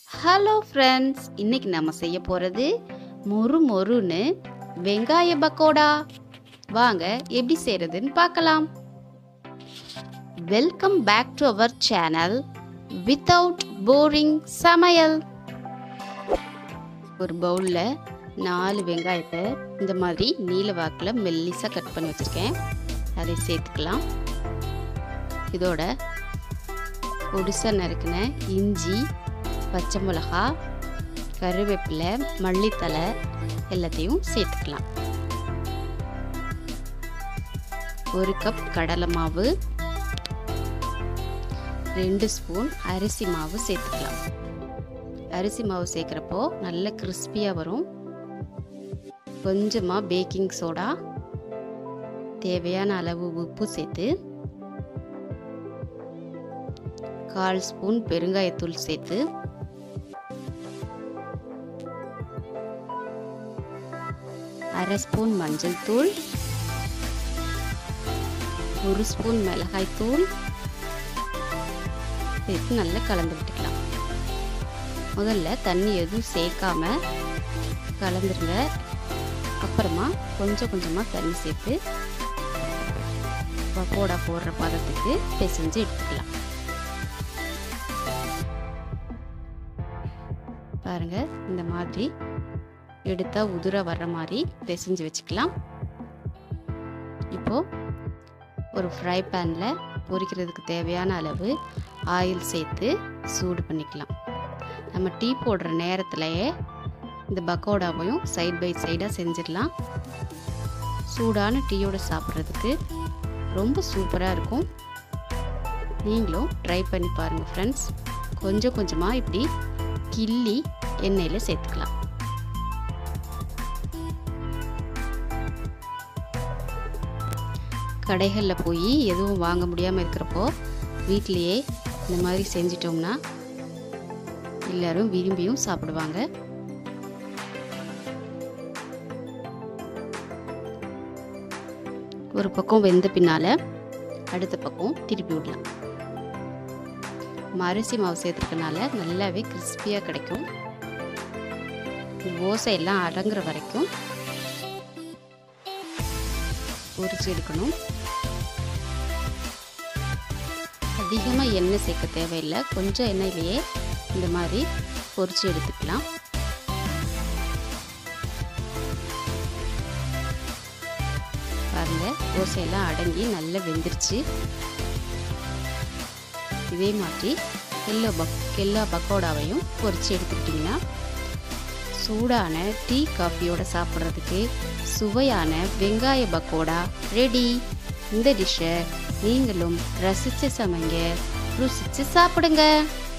hello friends இன்னைக்கு நம்ம செய்ய போகிறது மொறு மொறுன்னு வெங்காய பக்கோடா வாங்க எப்படி செய்கிறதுன்னு பார்க்கலாம் welcome back to our channel without boring சமையல் ஒரு பவுலில் நாலு வெங்காயத்தை இந்த மாதிரி நீல வாக்கில் மெல்லிசாக கட் பண்ணி வச்சுருக்கேன் அதை சேர்த்துக்கலாம் இதோட பொடிசாக நறுக்கின இஞ்சி பச்சை மிளகா கருவேப்பிலை மல்லித்தலை எல்லாத்தையும் சேர்த்துக்கலாம் ஒரு கப் கடலை மாவு ரெண்டு ஸ்பூன் அரிசி மாவு சேர்த்துக்கலாம் அரிசி மாவு சேர்க்குறப்போ நல்ல கிறிஸ்பியாக வரும் கொஞ்சமாக பேக்கிங் சோடா தேவையான அளவு உப்பு சேர்த்து கால் ஸ்பூன் பெருங்காயத்தூள் சேர்த்து அரை ஸ்பூன் மஞ்சள் தூள் ஒரு ஸ்பூன் மிளகாய் தூள் சேர்த்து நல்லா கலந்து விட்டுக்கலாம் முதல்ல தண்ணி எதுவும் சேர்க்காம கலந்துருங்க அப்புறமா கொஞ்சம் கொஞ்சமாக தண்ணி சேர்த்து பக்கோடா போடுற பதத்துக்கு பிசைஞ்சு எடுத்துக்கலாம் பாருங்க இந்த மாதிரி எடுத்தா உதிர வர்ற மாதிரி பிசைஞ்சு வச்சுக்கலாம் இப்போ ஒரு ஃப்ரை பேனில் பொரிக்கிறதுக்கு தேவையான அளவு ஆயில் சேர்த்து சூடு பண்ணிக்கலாம் நம்ம டீ போடுற நேரத்திலேயே இந்த பக்கோடாவையும் சைட் பை சைடாக செஞ்சிடலாம் சூடான டீயோட சாப்பிட்றதுக்கு ரொம்ப சூப்பராக இருக்கும் நீங்களும் ட்ரை பண்ணி பாருங்கள் ஃப்ரெண்ட்ஸ் கொஞ்சம் கொஞ்சமாக இப்படி கிள்ளி எண்ணெயில் சேர்த்துக்கலாம் கடைகளில் போய் எதுவும் வாங்க முடியாமல் இருக்கிறப்போ வீட்டிலையே இந்த மாதிரி செஞ்சிட்டோம்னா எல்லாரும் விரும்பியும் சாப்பிடுவாங்க ஒரு பக்கம் வெந்த பின்னால் அடுத்த பக்கம் திருப்பி விடலாம் அரிசி மாவு சேர்த்துருக்கனால நல்லாவே கிறிஸ்பியாக கிடைக்கும் ஓசை எல்லாம் அடங்குற வரைக்கும் பொரிச்சு எடுக்கணும் அதிகமாக எண்ணெய் சேர்க்க தேவையில்லை கொஞ்சம் எண்ணெயிலேயே இந்த மாதிரி பொரிச்சு எடுத்துக்கலாம் பாருங்க ஓசையெல்லாம் அடங்கி நல்லா வெந்துருச்சு இதே மாதிரி எல்லா பக் எல்லா பக்கோடாவையும் பொரிச்சு எடுத்துக்கிட்டிங்கன்னா சூடான டீ காஃபியோட சாப்பிட்றதுக்கு சுவையான வெங்காய பக்கோடா ரெடி இந்த டிஷ்ஷை நீங்களும் ரசித்து சமைங்க ருசித்து சாப்பிடுங்க